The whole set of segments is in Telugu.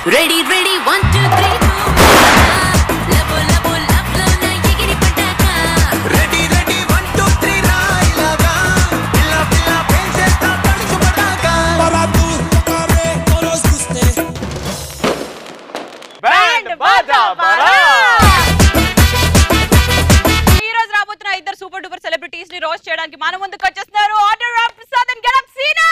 Ready ready one two three లబో లబో లబ్లో నా ఎగిరి పడ్డాక ready ready one two three రాయిలాగా పిల్ల పిల్ల పెంచేస్తా తడుచు పడ్డాక బరాతు కారే కోరోస్ కుస్తే బ్యాండ్ బాజా ఈ రోజు రాబోతున్న ఇద్దరు సూపర్ డూపర్ సెలబ్రిటీస్ ని రోస్ట్ చేయడానికి మన ముందుకు వచ్చేస్తున్నారు ఆర్డర్ ఆఫ్ Prasad and getup Seena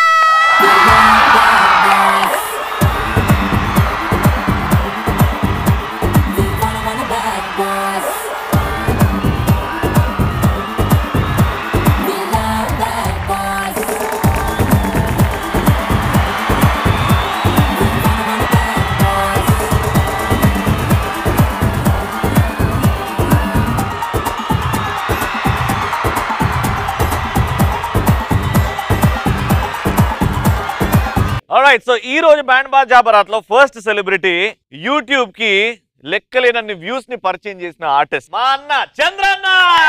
right so ఈ రోజు బ్యాండ్ బాజా బరాత్ లో ఫస్ట్ సెలబ్రిటీ యూట్యూబ్ కి లెక్కలేనన్ని వ్యూస్ ని పరిచయం చేసిన ఆర్టిస్ట్ మా అన్న చంద్రన్న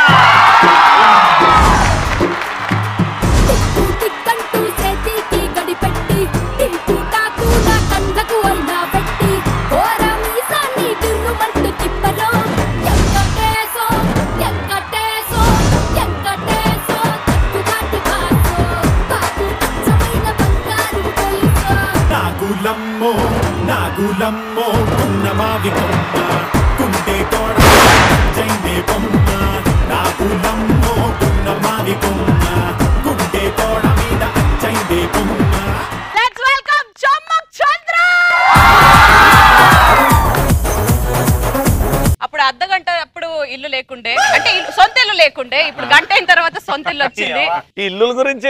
టిక్కంటూ చేతికి గడిపెట్టి టిల్టు టాకు నా కండ్లకు అయినా పెట్టి కోర మీసాన్ని గిర్రుమంటూ తిప్పలో ఎంకటేశో ఎంకటేశో ఎంకటేశో తక్కుగాటి కాసో బాబు అచ్చమైన బంగారు గొలుసో నాగులమ్మో నాగులమ్మో ఉన్న మావి కొమ్మ కుంటే తోడ జైనే బొమ్మ నాగులమ్మో ఉన్న మావి కొమ్మ కుంటే తోడ మీద అచ్చైందే బొమ్మ లెట్స్ వెల్కమ్ చమ్మక్ చంద్ర అప్పుడు అర్ధ గంట అప్పుడు ఇల్లు లేకుండే అంటే ఇల్లు- సొంత ఇల్లు లేకుండే ఇప్పుడు గంట అయిన తర్వాత సొంత ఇల్లు వచ్చింది ఈ ఇల్లుల గురించి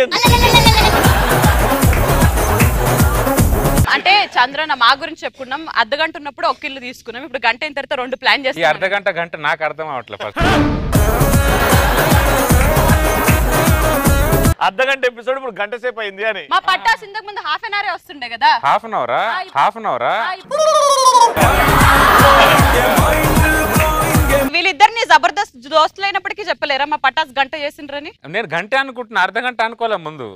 అంటే చంద్రన్న మా గురించి చెప్పుకున్నాం అర్ధ గంట ఉన్నప్పుడు ఒక ఇల్లు తీసుకున్నాం ఇప్పుడు గంట అయిన తర్వాత రెండు ప్లాన్ ఈ చేస్తాం అర్ధ గంట గంట నాకు అర్థం అవట్లేదు ఫస్ట్ అర్ధ గంట ఎపిసోడ్ ఇప్పుడు గంట సేపు అయింది అని మా పట్టాస్ ఇంతకు ముందు హాఫ్ అన్ అవరే వస్తుండే కదా హాఫ్ అన్ అవరా హాఫ్ అన్ అవరా వీళ్ళిద్దరిని జబర్దస్త్ దోస్తులు అయినప్పటికీ చెప్పలేరా మా పటాస్ గంట చేసిండ్రని నేను గంట అనుకుంటున్నా అర్ధ గంట అనుకోలే ముందు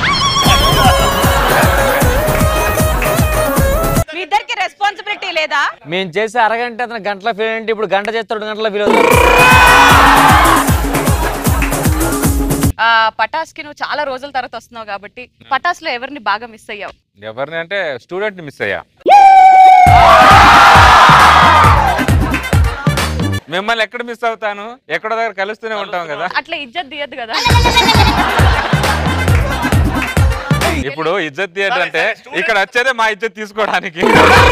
మీ ఇద్దరికి రెస్పాన్సిబిలిటీ లేదా మేము చేసే అరగంట అతను గంటల ఫీల్ ఏంటి ఇప్పుడు గంట చేస్తే రెండు గంటల ఫీల్ అవుతుంది ఆ పటాస్ కి నువ్వు చాలా రోజుల తర్వాత వస్తున్నావు కాబట్టి పటాస్ లో ఎవరిని బాగా మిస్ అయ్యావు ఎవరిని అంటే స్టూడెంట్ ని మిస్ అయ్యా మిమ్మల్ని ఎక్కడ మిస్ అవుతాను ఎక్కడో దగ్గర కలుస్తూనే ఉంటాం కదా అట్లా ఇజ్జత్ దియద్దు కదా ఇప్పుడు ఇజ్జత్ థియేటర్ అంటే ఇక్కడ వచ్చేదే మా ఇజ్జత్ తీసుకోవడానికి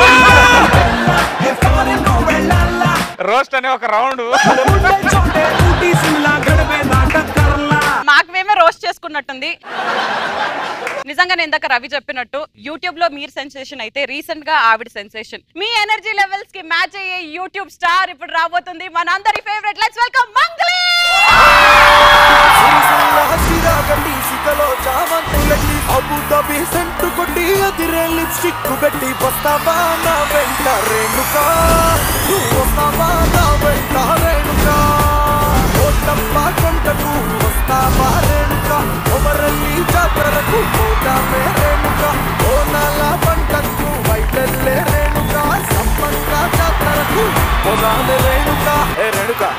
రోస్ట్ అనే ఒక రౌండ్ మాకు మేమే రోస్ట్ చేసుకున్నట్టుంది నిజంగా నేను ఇందాక రవి చెప్పినట్టు యూట్యూబ్ లో మీరు సెన్సేషన్ అయితే రీసెంట్ గా ఆవిడ సెన్సేషన్ మీ ఎనర్జీ లెవెల్స్ కి మ్యాచ్ అయ్యే యూట్యూబ్ స్టార్ ఇప్పుడు రాబోతుంది మనందరి ఫేవరెట్ లెట్స్ వెల్కమ్ మంగ్లీ గడ్డి సిగలో చామంతి గడ్డి అబుదాబి సెంటు కొట్టి అదిరే లిప్స్టిక్ పెట్టి వస్తావా నా వెంట రేణుకా నువ్వు వస్తావా నా వెంట రేణుకా ఓటమ్మ కొంటకు వస్తావా రేణుకా కొమరల్లి జాతరకు పోతామే రేణుకా ఓనాల పంటకు బయటెళ్ళే రేణుకా సమ్మంగ జాతరకు పొలాలే రేణుకా ఏ రేణుకా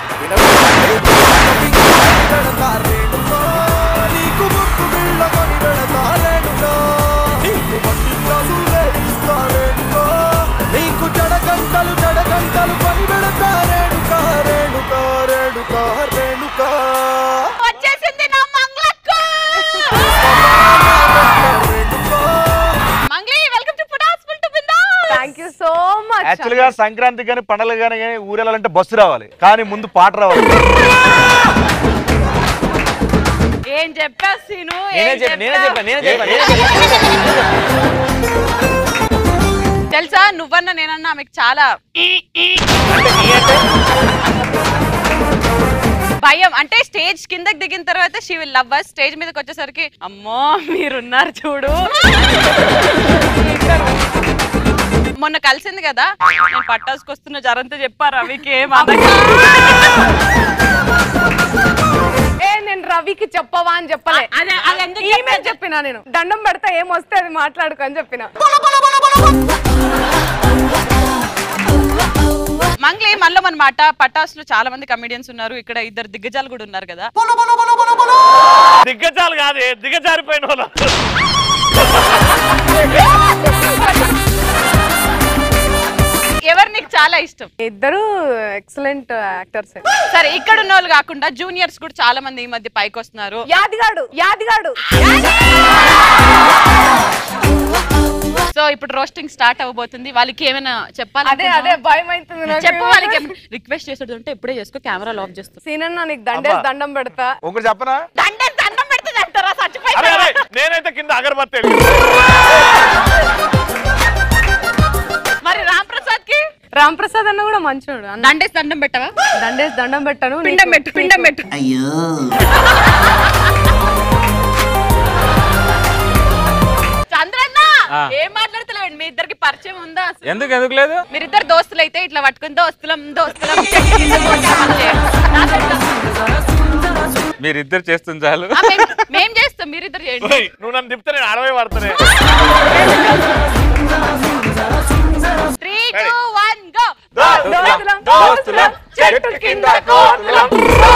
వినవుతా రేణుకా నీకు ముక్కు బిళ్ళకొని వెళతా రేణుకా నీకు మట్టి గ్లాసులే ఇస్తా రేణుకా నీకు జడగంటలు జడగంటలు పని పెడతా రేణుకా రేణుకా రేణుకా రేణుకా వచ్చేసింది నా మంగ్లక్క Renuka Mangli welcome to food hospital టు బిందా thank you so much actual గా సంక్రాంతి కానీ పండగలు కానీ కానీ ఊరెళ్ళాలంటే బస్సు రావాలి కానీ ముందు పాట రావాలి ఏం చెప్పా సీను నేనే ఏం చెప్పా నేనే చెప్పా? చెప్పా నేనే చెప్పా నేనే తెలుసా నువ్వన్నా నేనన్నా ఆమెకు చాలా భయం అంటే స్టేజ్ కిందకి దిగిన తర్వాత she will love us stage మీదకి వచ్చేసరికి అమ్మో మీరున్నారు చూడు మొన్న కలిసింది కదా నేను పట్టాసుకు వస్తున్న జరంతో చెప్పారా మీకు ఏం ఏ నేను రవికి చెప్పవా అని చెప్పలే అదే అది ఎందుకు ఈమె చెప్పాను? చెప్పిన నేను దండం పెడతా ఏం వస్తే అది మాట్లాడుకో అని చెప్పిన మంగ్లీ మనలో మన మాట పటాసులు చాలా మంది కమెడియన్స్ ఉన్నారు ఇక్కడ ఇద్దరు దిగ్గజాలు కూడా ఉన్నారు కదా దిగ్గజాలు కాదు దిగజారిపోయిన వాళ్ళు ఎవరు నీకు చాలా ఇష్టం ఇద్దరు ఎక్సలెంట్ యాక్టర్స్ సరే ఇక్కడ ఉన్న వాళ్ళు కాకుండా జూనియర్స్ కూడా చాలా మంది ఈ మధ్య పైకి వస్తున్నారు యాదిగాడు యాదిగాడు సో ఇప్పుడు రోస్టింగ్ స్టార్ట్ అవబోతుంది వాళ్ళకి ఏమైనా చెప్పాలి అదే అదే భయం అవుతుంది నాకు. చెప్పు వాళ్ళకి రిక్వెస్ట్ చేసేది ఉంటే ఇప్పుడే చేసుకో కెమెరా ఆఫ్ చేస్తా సీనన్న నీకు దండేసి దండం పెడతా ఒకటి చెప్పనా దండే దండం పెడుతుంది అంటారా అరే చచ్చిపోయి అరే నేనైతే కింద అగరబత్తి మరి రామ్ ప్రసాద్ కి రామ్ ప్రసాద్ అన్న కూడా మంచోడు అన్న దండేసి దండం పెట్టవా దండేసి దండం పెట్టాను పిండం పెట్టు పిండం పెట్టు చంద్రన్న ఆ. ఏం మాట్లాడతలేవండి మీ ఇద్దరికి పరిచయం ఉందా అసలు? ఎందుకు ఎందుకు లేదు మీరిద్దరు దోస్తులు అయితే ఇట్లా పట్టుకుని దోస్తులం దోస్తులం చెట్టు కింద పోతామని చేయండి. నాతో ఇట్లా. మీరిద్దరు చేస్తుంది చాలు ఆ, మేం- మేం చేస్తాం మీరిద్దరు చేయండి ఓయ్, నువ్వు నన్ను తిప్పితే నేను అరవై పడుతున్నాయి త్రీ టూ వన్ గో దోస్తులం, దోస్తులం, చెట్టు కింద కోతులం.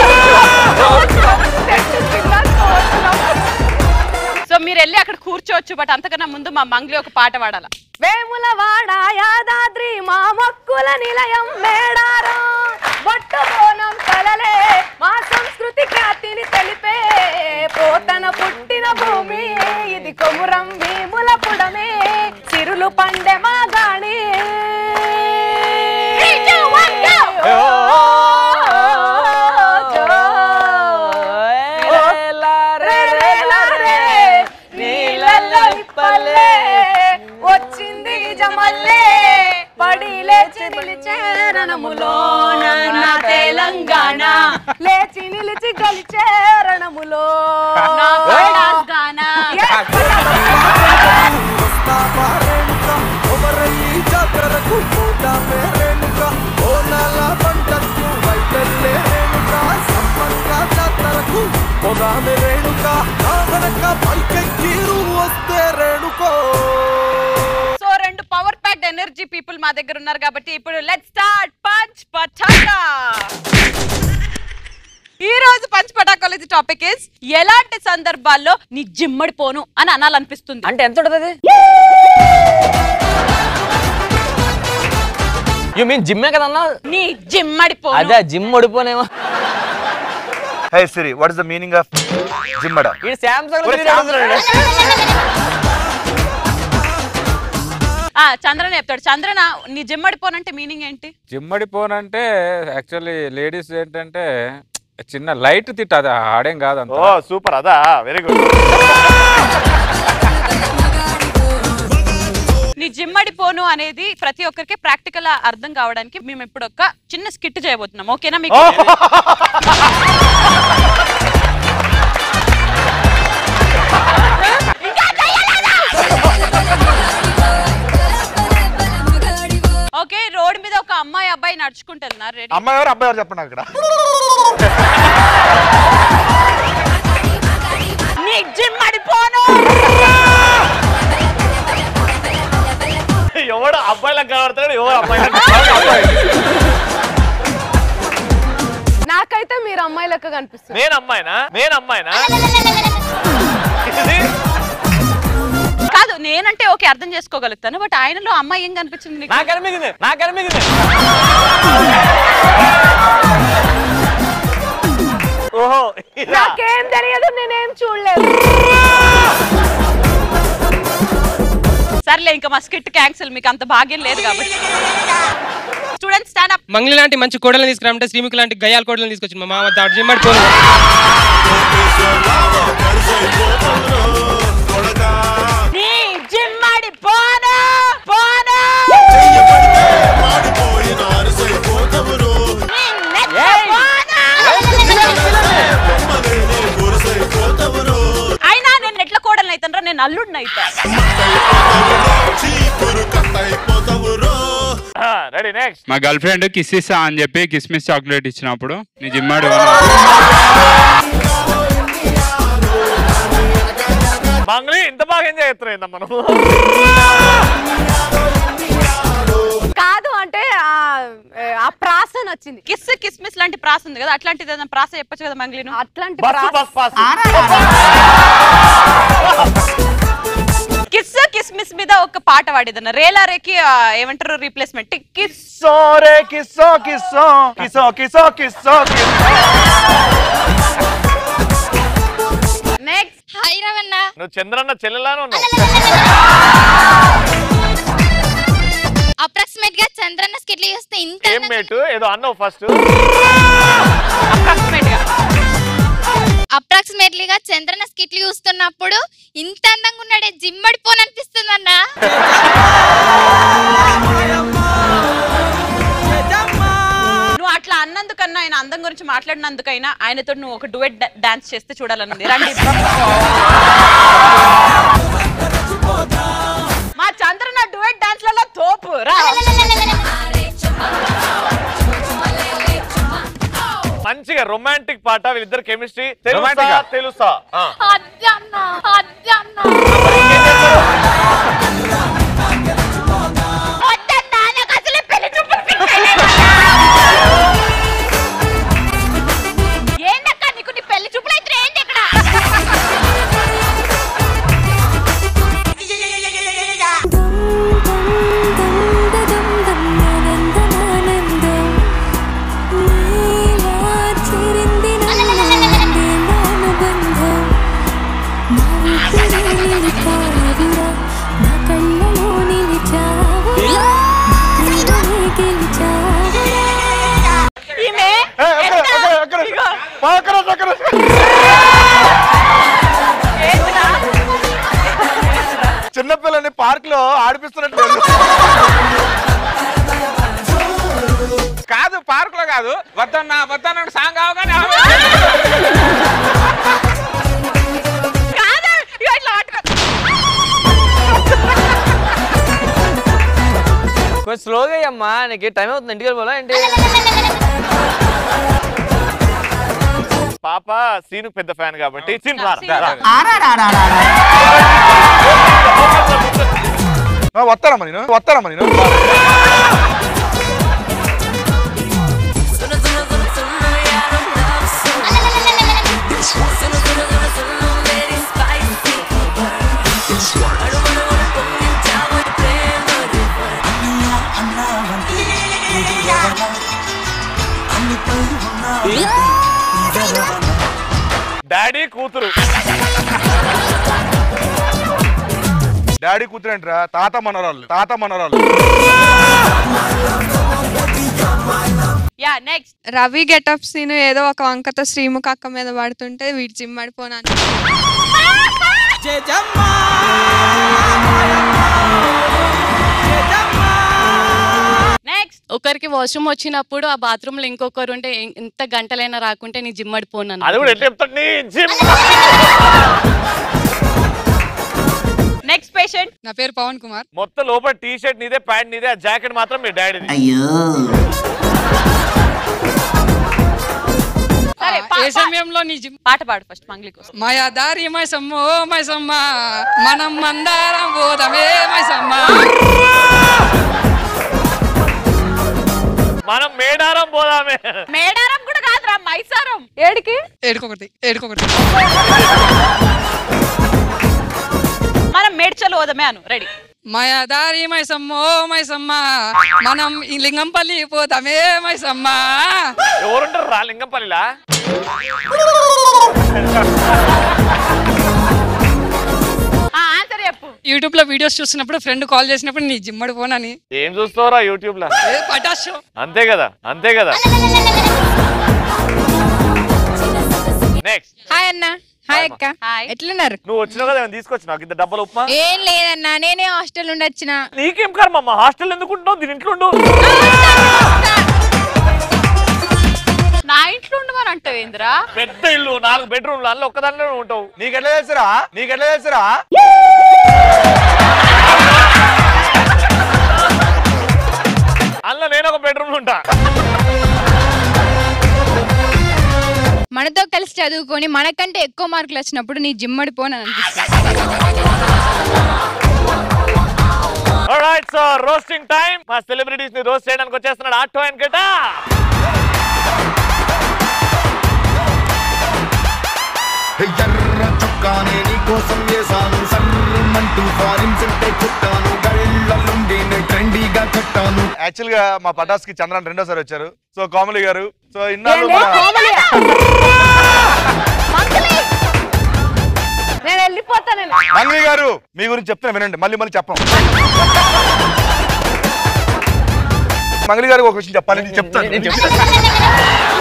సో మీరు వెళ్ళి అక్కడ కూర్చోవచ్చు బట్ అంతకన్నా ముందు మా మంగ్లీ ఒక పాట పాడాల వేములవాడ యాదాద్రి మా మక్కుల నిలయం మేడారం బొట్టు బోనం కలలే మా సంస్కృతి ఖ్యాతిని తెలిపే పోతన పుట్టిన భూమి ఇది కొమురం భీముల పుడమే చిరులు పండె మా గాణి నీళ్ళల్లో ఇప్పల్లే వచ్చింది జమల్లే పడి లేచి నిలిచే రణములోన నా తెలంగాణ లేచి నిలిచి గలిచే రణములో నా పడాస్ గానా. కొమరల్లి జాతరకు పోతామే రేణుక ఓనాల పంటకు వైపెల్లే రేణుక సమ్మక్క జాతరకు పోదామే రేణుక కావనక పల్కెక్కిరు వస్తే రేణుకో సో రెండు పవర్ ప్యాక్డ్ ఎనర్జీ పీపుల్ మా దగ్గర ఉన్నారు కాబట్టి ఇప్పుడు లెట్ స్టార్ట్ పంచ్ పటాకా ఈ రోజు పంచ్ పటాకాలజీ టాపిక్ ఇస్ ఎలాంటి సందర్భాల్లో నీ జిమ్మడిపోను అని అనాలనిపిస్తుంది అంటే ఎంత ఉంటుంది అది యూ మీన్ జిమ్మే కదన్నా నీ జిమ్మడిపోను అదే జిమ్ ఓడిపోనేమో hey Siri what is the meaning of జిమ్మడ ఇది శాంసంగ్ ఆ చంద్రన్ చెప్తాడు చంద్రన నీ జిమ్మడిపోనంటే మీనింగ్ ఏంటి జిమ్మడిపోనంటే యాక్చువల్లీ లేడీస్ ఏంటంటే చిన్న లైట్ తిట్ట అది ఆడేం కాదంత ఓ సూపర్ అదా వెరీ గుడ్ నీ జిమ్మడిపోను అనేది ప్రతి ఒక్కరికి ప్రాక్టికల్ అర్థం కావడానికి మేము ఇప్పుడు ఒక చిన్న స్కిట్ చేయబోతున్నాం ఓకేనా మీకు ఇంకా చెయ్యలేదా? ఓకే రోడ్ మీద ఒక అమ్మాయి అబ్బాయి నడుచుకుంటూ వెళ్తున్నారు రెడీ అమ్మాయి ఎవరు అబ్బాయి ఎవరు చెప్పండి అక్కడ నీ జిమ్మడిపోను ఎవడు అబ్బాయిలకు కనబడతాడు ఎవరు అబ్బాయిలకు నాకైతే మీరు అమ్మాయి లెక్క కనిపిస్తుంది నేను అమ్మాయినా నేను అమ్మాయినా ఇది కాదు నేనంటే ఓకే అర్థం చేసుకోగలుగుతాను బట్ ఆయనలో అమ్మాయి ఏం కనిపించింది నీకు? నాకు అనిపించింది నాకు అనిపించింది ఓహో ఇలా. నాకేం తెలియదు నేనేం చూడలేదు సర్లే ఇంకా మా స్కిట్ క్యాన్సిల్ మీకు అంత భాగ్యం లేదు కాబట్టి స్టూడెంట్ స్టాండ్ అప్ మంగ్లీ లాంటి మంచి కోడలను తీసుకురామంటే శ్రీముఖి లాంటి గయాల కోడలను తీసుకొచ్చింది మా మామ దాడు జిమ్మడిపోను నీ జిమ్మడి పోనా పోనా నీ నెత్త పోనా. అయినా నేను ఎట్ల కోడలు అవుతానరా నేను అల్లుడిని అవుతా రెడీ నెక్స్ట్ మా గర్ల్ ఫ్రెండ్ కిస్ ఇస్తా అని చెప్పి కిస్మిస్ చాక్లెట్ ఇచ్చినప్పుడు నీ జిమ్మాడు మంగళి ఇంత బాగా ఎంజాయ్ చేస్తున్నాయి మనం నచ్చింది కిస్ కిస్మిస్ లాంటి ప్రాస ఉంది కదా అట్లాంటిది ఏదైనా ప్రాస చెప్పొచ్చు కదా మంగ్లీను అట్లాంటి బస్ ప్రాస- బస్ పాస్ కిస్ కిస్మిస్ మీద ఒక పాట పాడేదన్న రేలా రేకి ఆ, ఏమంటారు రీప్లేస్మెంట్ కిస్ సోరే కిస్సో కిస్సో కిసో కిసో కిస్సో నెక్స్ట్ హాయ్ రవణ నువ్వు చంద్రన్న చెల్లెలానే ఉన్నావు అప్రాక్సిమేట్ గా చంద్రన్న స్కిట్లు చూస్తే ఇంత ఏం మేటు ఏదో అన్నావు ఫస్ట్ అప్రాక్సిమేట్లీ గా చంద్రన్న స్కిట్లు చూస్తున్నప్పుడు ఇంత అందంగా ఉన్నాడే జిమ్ అడిపోననిపిస్తుంది అన్న నువ్వు అట్లా అన్నందుకన్నా ఆయన అందం గురించి మాట్లాడినందుకైనా ఆయనతో నువ్వు ఒక డువెట్ డాన్స్ చేస్తే చూడాలనుంది రండి మా చంద్రన డువెట్ డాన్స్ లలో తోపు రా మంచిగా రొమాంటిక్ పాట వీళ్ళిద్దరు కెమిస్ట్రీ తెలుసా Romantic-ఆ? తెలుసా ఆ. అద్దన్న అద్దన్న వద్దన్నా, నాకు అసలే పెళ్లి చూపులు fix అయినాయన్నా. ఏందక్కా నీకు నీ పెళ్లి చూపులు అయితే ఏంటి ఇక్కడ ఈమె చిన్నపిల్లని పార్క్ లో ఆడిపిస్తున్నట్టు కాదు పార్క్ లో కాదు వద్దన్నా వద్దన్న సాంగ్ అవగానే కాదా ఇగో ఇట్లా పట్టుకో. కొంచెం స్లోగా అయ్యమ్మా నీకు టైం అవుతుంది ఇంటికి వెళ్ళిపోలా ఏంటి పాప సీను పెద్ద ఫ్యాన్ కాబట్టి సీన్ రా, సీను రా, రా. రా. వస్తారమ్మా నేను వస్తారమ్మా నేను డాడీ కూతురు డాడీ కూతురేంట్రా తాత మనరాళ్ళు తాత మనరాళ్ళు yeah next Ravi getup Seenu ఏదో ఒక వంకతో శ్రీముఖ అక్క మీద పడుతుంటే వీడి జిమ్ పడిపోనాను నెక్స్ట్ ఒకరికి వాష్రూమ్ వచ్చినప్పుడు ఆ బాత్రూమ్ లో ఇంకొకరు ఉంటే ఎ- ఎంత గంటలైనా రాకుంటే నీ జిమ్ అడిపోను అది కూడా ఎట్లా చెప్తాడు నీ జిమ్ నెక్స్ట్ పేషెంట్ నా పేరు పవన్ కుమార్ మొత్తం లోపల టీ షర్ట్ నీదే ప్యాంట్ నీదే ఆ జాకెట్ మాత్రం మీ డాడీది సరే పా- ఏ పా- సమయంలో నీ జిమ్ పాట పాడు ఫస్ట్ మంగ్లీ కోసం మాయా దారి మైసమ్మ ఓ మైసమ్మ మనం మందారం పోదామే మైసమ్మ మనం మేడారం పోదామే మేడారం కూడా కాదురా మైసారం ఏడికి ఏడుకొకటి ఏడుకొకటి మనం మేడ్చలు పోదామే అను రెడీ మాయా దారి మైసమ్మ ఓ మైసమ్మ మనం ఈ లింగంపల్లి పోదామే మైసమ్మ ఎవరుంటారు రా లింగంపల్లిలా ఆన్సర్ చెప్పు యూట్యూబ్ లో వీడియోస్ చూస్తున్నప్పుడు ఫ్రెండ్ కాల్ చేసినప్పుడు నీ జిమ్ పడిపోనని ఏం చూస్తావురా యూట్యూబ్ లో ఏ పటాష్ షో అంతే కదా అంతే కదా నెక్స్ట్ హాయ్ అన్న హాయ్ అక్క హాయ్ ఎట్లున్నారు నువ్వు వచ్చినావు కదా ఏమైనా తీసుకొచ్చి నాకు ఇంత డబ్బులు ఉప్మా ఏం లేదన్నా నేనే హాస్టల్ నుండి వచ్చిన నీకేం కర్మ మా హాస్టల్ ఎందుకు ఉంటున్నావు దీని ఇంట్లో ఉండు నా ఇంట్లో ఉండమని అంటావు ఏందిరా పెద్ద ఇల్లు నాలుగు బెడ్రూమ్లు అందులో ఒక్కదాంట్లో ఉంటావు నీకెట్లా తెలుసురా నీకెట్లా తెలుసురా అందులో నేను ఒక బెడ్రూమ్ లో ఉంటా మనతో కలిసి చదువుకొని మనకంటే ఎక్కువ మార్కులు వచ్చినప్పుడు నీ జిమ్ అడిపోను అని అనిపిస్తుంది ఆల్రైట్ సో రోస్టింగ్ టైం మా సెలబ్రిటీస్ ని రోస్ట్ చేయడానికి వచ్చేస్తున్నాడు ఆటో వెంకట ఎర్ర చుక్కానే నీ కోసం వేసాను సర్రమంటూ ఫారిన్ సెంటే కుట్టాను గళ్ళలుండిని ట్రెండీగా కట్టాను యాక్చువల్ గా మా పటాస్ కి చంద్రన్ రెండోసారి వచ్చారు సో కోమలి గారు సో ఇన్నాళ్ళు ఏంటి? మన- కోమలి? నేను వెళ్ళిపోతాను మంగ్లీ గారు మీ గురించి చెప్తున్నా వినండి మళ్ళీ మళ్ళీ చెప్పం మంగ్లీ గారు ఒక విషయం చెప్పాలి నేను చెప్తాను నేను చెప్తాను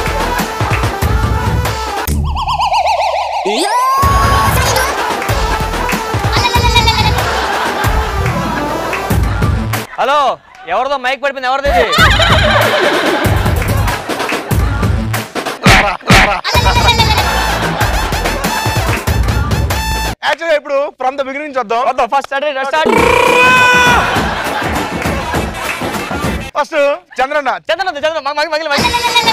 హలో ఎవరిదో మైక్ పడిపోయింది ఎవరిది ఇది? యాక్చువల్గా ఇప్పుడు ఫ్రమ్ ద బిగినింగ్ చూద్దాం వద్దాం ఫస్ట్ స్టార్ట్ స్టార్ట్ ఫస్ట్ చంద్రన్న చంద్రన చంద్రన మగ మగిలి మగిలి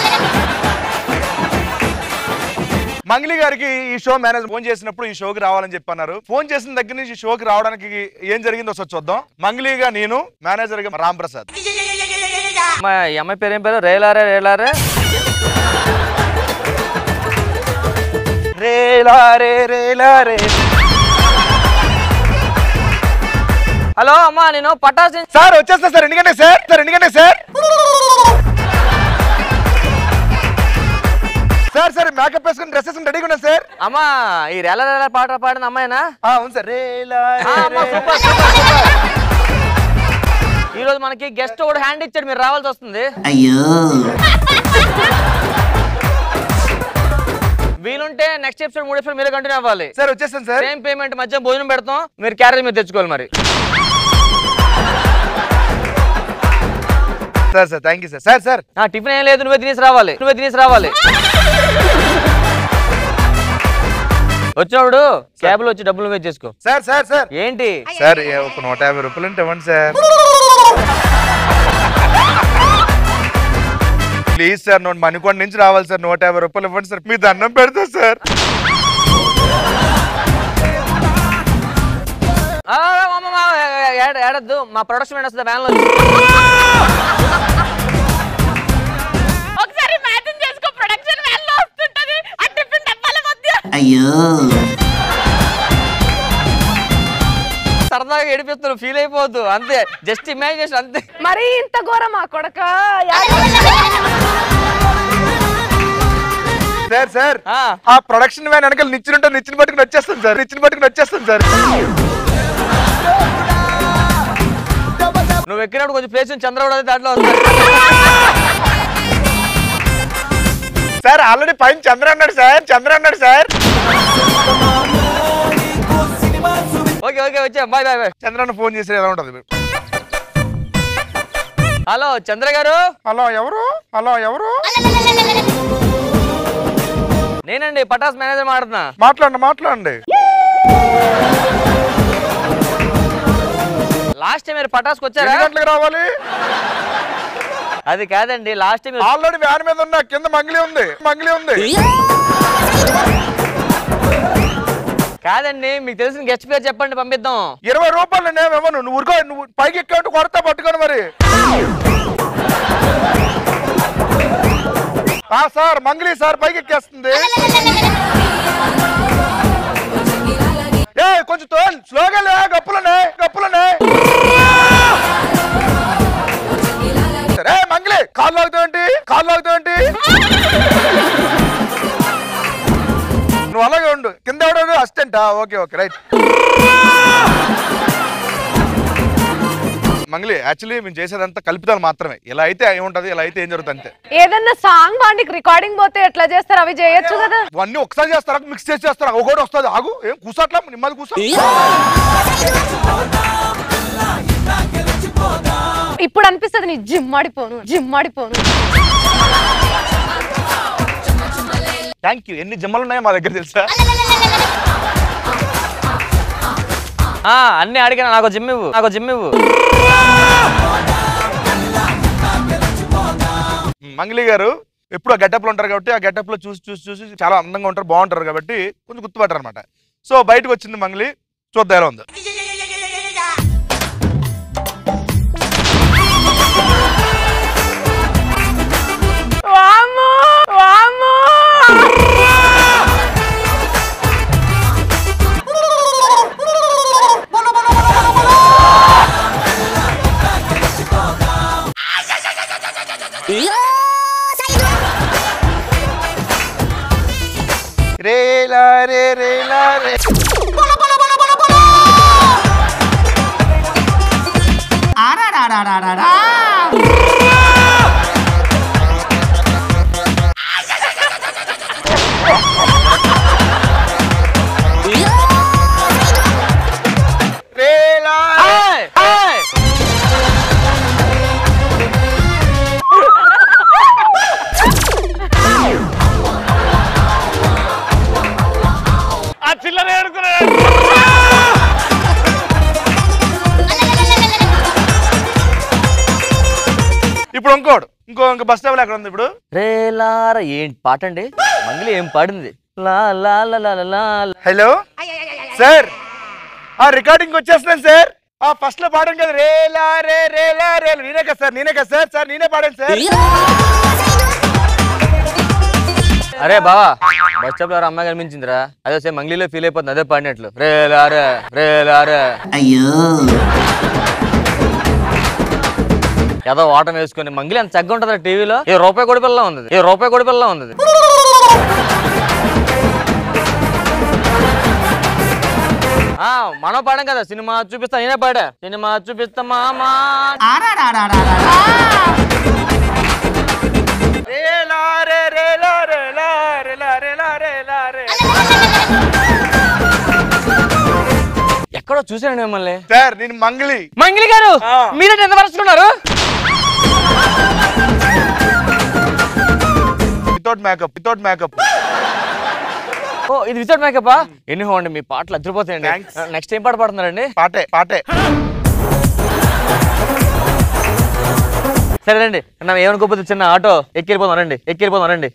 మంగ్లీ గారికి ఈ షో మేనేజర్ ఫోన్ చేసినప్పుడు ఈ షోకి రావాలని చెప్పి అన్నారు ఫోన్ చేసిన దగ్గర నుంచి ఈ షోకి రావడానికి ఏం జరిగిందో ఒకసారి చూద్దాం మంగ్లీగా నేను మేనేజర్ గా రామ్ ప్రసాద్ మా ఈ అమ్మాయి పేరు ఏం పేరు రేలారే రేలారే రేలారే రేలారే హలో అమ్మా నేను పటాస్ సార్ వచ్చేస్తా సార్ ఎందుకంటే సార్ సార్ ఎందుకంటే సార్ సార్ సార్ మేకప్ వేసుకుని డ్రెస్ వేసుకుని రెడీగా ఉన్నా సార్ అమ్మా ఈ రేల రేల పాట పాడిన అమ్మాయినా అవును సార్ రేలా ఆ, అమ్మా, సూపర్, సూపర్, సూపర్. ఈ రోజు మనకి గెస్ట్ కూడా హ్యాండ్ ఇచ్చాడు మీరు రావాల్సి వస్తుంది అయ్యో వీలుంటే నెక్స్ట్ ఎపిసోడ్ మూడు ఎపిసోడ్ మీరే కంటిన్యూ అవ్వాలి సార్ వచ్చేస్తాను సార్ సేమ్ పేమెంట్ మధ్య భోజనం పెడతాం మీరు క్యారేజ్ మీరు తెచ్చుకోవాలి మరి sir sir thank you sir sir sir ఆ టిఫిన్ ఏం లేదు నువ్వే తినేసి రావాలి నువ్వే తినేసి రావాలి వచ్చినప్పుడు క్యాబ్ లో వచ్చి డబ్బులు నువ్వే చేసుకో సార్ సార్ సార్ ఏంటి సార్ ఏ ఒక నూట యాభై రూపాయలు అంటే ఇవ్వండి sir please sir note Manikonda నుంచి రావాలి సార్ నూట యాభై రూపాయలు ఇవ్వండి సార్ మీ దండం పెడతా సార్ ఆ, అమ్మ, అమ్మ, ఏడ- ఏడద్దు మా ప్రొడక్షన్ వస్తుంది వ్యాన్ లో ఒకసారి ఇమాజిన్ చేసుకో ప్రొడక్షన్ వ్యాన్ లో వస్తుంటది ఆ టిఫిన్ డబ్బాల మధ్య అయ్యో సరదాగా ఏడిపిస్తున్నారు ఫీల్ అయిపోవద్దు అంతే జస్ట్ ఇమాజినేషన్ అంతే మరి ఇంత ఘోరమా కొడక సార్ సార్ ఆ ప్రొడక్షన్ వ్యాన్ వెనకాల నిచ్చునుంటే నిచ్చిన పట్టుకుని వచ్చేస్తాను సార్ నిచ్చిన పట్టుకుని వచ్చేస్తాను సార్ నువ్వు ఎక్కినప్పుడు కొంచెం ప్లేస్ చంద్రబాబు అదే దాంట్లో వస్తుంది సార్ ఆల్రెడీ పైన చంద్ర అన్నాడు సార్ చంద్ర అన్నాడు సార్ ఓకే ఓకే వచ్చా బాయ్ బాయ్ బాయ్ చంద్రన్న ఫోన్ చేసి ఎలా ఉంటుంది హలో చంద్ర గారు హలో ఎవరు హలో ఎవరు నేనండి పటాస్ మేనేజర్ మాట్లాడుతున్నా మాట్లాడండి మాట్లాడండి లాస్ట్ టైం మీరు పటాస్కి వచ్చారా ఎన్ని గంటలకు రావాలి అది కాదండి లాస్ట్ టైం ఆల్రెడీ వ్యాన్ మీద ఉన్నా కింద మంగిలి ఉంది మంగిలి ఉంది కాదండి మీకు తెలిసిన గెస్ట్ పేరు చెప్పండి పంపిద్దాం ఇరవై రూపాయలు నేను ఇవ్వను నువ్వు ఊరుకో నువ్వు పైకి ఎక్కావు కొడతా పట్టుకొని మరి ఆ సార్ మంగిలి సార్ పైకి ఎక్కేస్తుంది ఏ కొంచెం తో స్లోగా లే గప్పులునే గప్పులునే సరే మంగిలి కాళ్ళు లాగుతావేంటి కాళ్ళు లాగుతావేంటి నువ్వు అలాగే ఉండు కింద ఎవడో అసిస్టెంటా okay okay right Mangli actually మేము చేసేదంతా కల్పితాలు మాత్రమే ఇలా అయితే అయి ఉంటది ఇలా అయితే ఏం జరుగుతుంది అంతే ఏదన్నా సాంగ్ వాడికి రికార్డింగ్ పోతే ఎట్లా చేస్తారు అవి చేయొచ్చు కదా ఇవన్నీ ఒకసారి చేస్తారా మిక్స్ చేసి చేస్తారా ఒకటి వస్తుంది ఆగు ఏం కూసట్లా నిమ్మది కూసో ఇప్పుడు అనిపిస్తుంది నీ జిమ్ ఆడిపోను జిమ్ ఆడిపోను థ్యాంక్ యూ ఎన్ని జిమ్మలు ఉన్నాయో మా దగ్గర తెలుసా ఆ, అన్ని అడిగినా నాకు జిమ్ ఇవ్వు నాకు జిమ్ ఇవ్వు మంగళి గారు ఎప్పుడు ఆ గెటప్లో ఉంటారు కాబట్టి ఆ గెటప్ లో చూసి చూసి చూసి చాలా అందంగా ఉంటారు బాగుంటారు కాబట్టి కొంచెం గుర్తుపట్టారు అనమాట సో బయటకు వచ్చింది మంగళి చూద్దాం ఎలా ఉందో రేలా రే రేలా రే రేలా ఆ చిల్లర ఏడుకునే ఇప్పుడు ఇంకోడు ఇంకో ఇంకో బస్ స్టాప్ ఎక్కడ ఉంది ఇప్పుడు రే లారా ఏంటి పాట అండి మంగళి ఏం పాడింది లా లా లా లా లా లా లా. హలో సార్ ఆ రికార్డింగ్ వచ్చేస్తున్నాను సార్ ఆ ఫస్ట్ లో పాడాను కదా రేలా రే రేలా రే నేనే కదా సార్ నేనే కదా సార్ సార్ నేనే పాడాను సార్ అరే బావా బస్ స్టాప్ లో ఎవరో అమ్మాయి కనిపించిందిరా అదే సేమ్ మంగళిలో ఫీల్ అయిపోతుంది అదే పాడినట్లు రే లారే రే లారే అయ్యో ఏదో ఓటం వేసుకొని మంగిలి అంత చక్కగా ఉంటుందా టీవీలో ఏ రూపాయి కొడి పిల్ల ఉంది ఏ రూపాయి కొడి పిల్ల ఉంది ఆ మనం పాడాం కదా సినిమా చూపిస్తా నేనే పాడా సినిమా చూపిస్తా మామా రేలా రే రేలా రేలా రేలా రేలా రేలా రే ఎక్కడో చూసాను మిమ్మల్ని సార్ నేను మంగళి మంగిలి గారు మీరే ఎంత పరుచుకున్నారు వితౌట్ మేకప్ వితౌట్ మేకప్ ఓ ఇది వితౌట్ మేకప్ ఎన్ని హోండి మీ పాటలు అదిరిపోతాయండి నెక్స్ట్ ఏం పాట పాడుతున్నారండి పాటే పాటే సరేనండి నా ఏమనుకోకపోతే చిన్న ఆటో ఎక్కిరిపోదాం రండి ఎక్కిరిపోదాం రండి